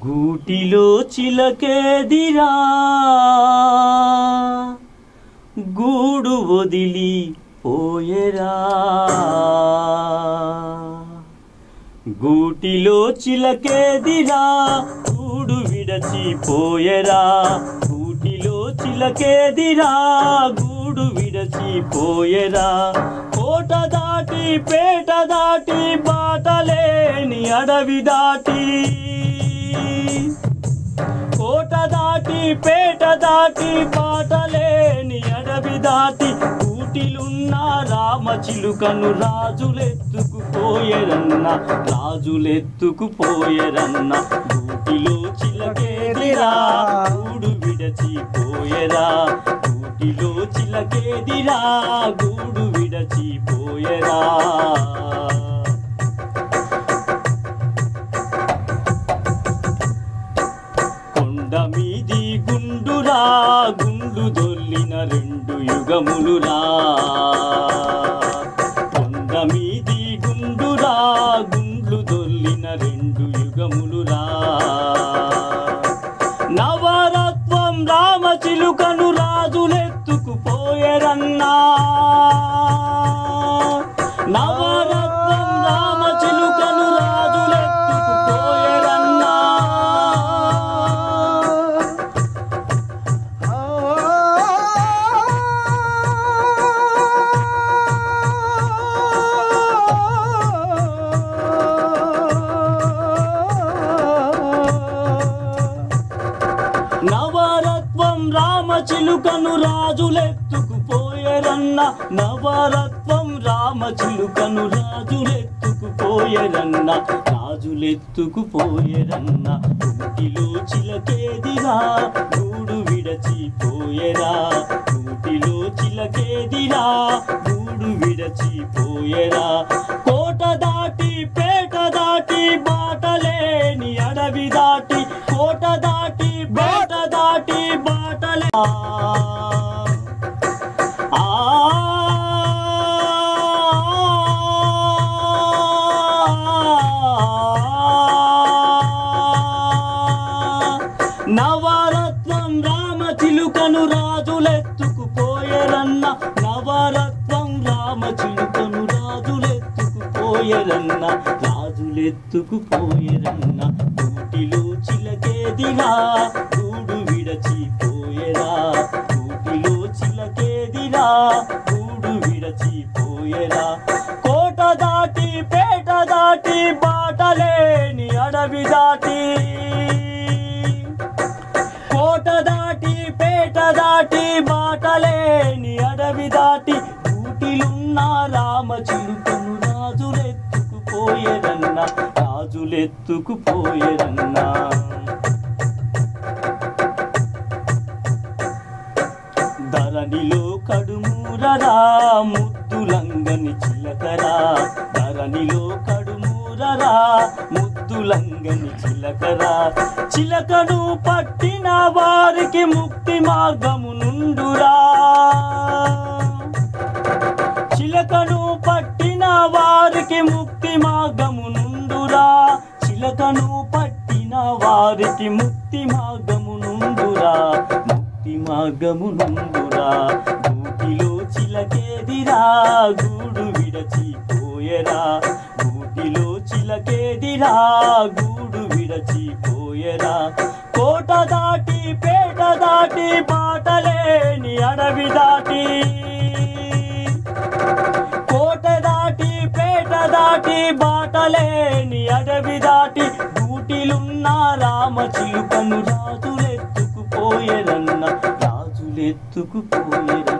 గూటిలో చిలకేదిరా గూడు వదిలి పోయరా గూటిలో చిలకేదిరా గూడు విడచి పోయరా గూటిలో చిలకేదిరా గూడు విడచి పోయరా కోట దాటి పేట దాటి బాటలేని అడవి దాటి కోట దాటి పేట దాటి పాటలేని అడవి దాటి ఊటిలున్న రామ చిలుకను రాజులెత్తుకుపోయరన్న రాజులెత్తుకుపోయరన్న గూటిలో చిలకేదిరా గూడు విడచి పోయరా గూటిలో చిలకేదిరా గూడు విడచి పోయరా కొండ మీది గుండురా గుండు దొల్లిన రెండు యుగములురా కొండ మీది గుండురా గుండ్లు దొల్లిన రెండు యుగములురా నవరత్వం రామ చిలుకను రాజులెత్తుకుపోయరన్నా నవరత్నం రామ చిలుకను రాజులెత్తుకుపోయరన్నా నవరత్వం రామ చిలుకను రాజులెత్తుకుపోయరన్న నవరత్వం రామ చిలుకను రాజులెత్తుకుపోయరన్న రాజులెత్తుకుపోయరన్న ఊటిలో చిలకేదిరా గూడు విడచిపోయరా ఊటిలో చిలకేదిరా గూడు విడచిపోయరా కోట దాటి పేట దాటి బాటలేని అడవి దాటి కోట దాటి పేట దాటి బాటలే ఆ నవరత్నం రామ చిలుకను రాజులెత్తుకుపోయరన్న నవరత్నం రామ చిలుకను రాజులెత్తుకుపోయరన్న రాజులెత్తుకుపోయరన్న గూటిలో చిలకేదిరా గూడు విడచిపోయరా గూటిలో చిలకేదిరా గూడు విడచిపోయరా కోట దాటి పేట దాటి బాటలేని అడవి దాటి కోట దాటి పేట దాటి బాటలేని అడవి దాటి ఊటిలున్న రామ చిలుకను రాజులెత్తుకుపోయేరన్న రాజులెత్తుకుపోయేరన్న ధరణిలో కడుమూరరా ముద్దులంగని చిలకరా ధరణిలో కడుమూరరా ముద్దులంగని చిలకరా చిలకను పట్టిన వారికి ముక్తి మార్గము నుండురా చిలకను పట్టిన వారికి ముక్తి మార్గము నుండురా చిలకను పట్టిన వారికి ముక్తి మార్గము నుండురా ముక్తి మార్గము నుండురా గూటిలో చిలకేదిరా గూడు విడచిపోయరా గూటిలో చిలకేదిరా గూడు విడచిపోయరా కోట దాటి పేట దాటి బాటలేని అడవి దాటి కోట దాటి పేట దాటి బాటలేని అడవి దాటి గూటిలున్న రామ చిలుకను రాజులెత్తుకుపోయేరన్న రాజులెత్తుకుపోయేరన్న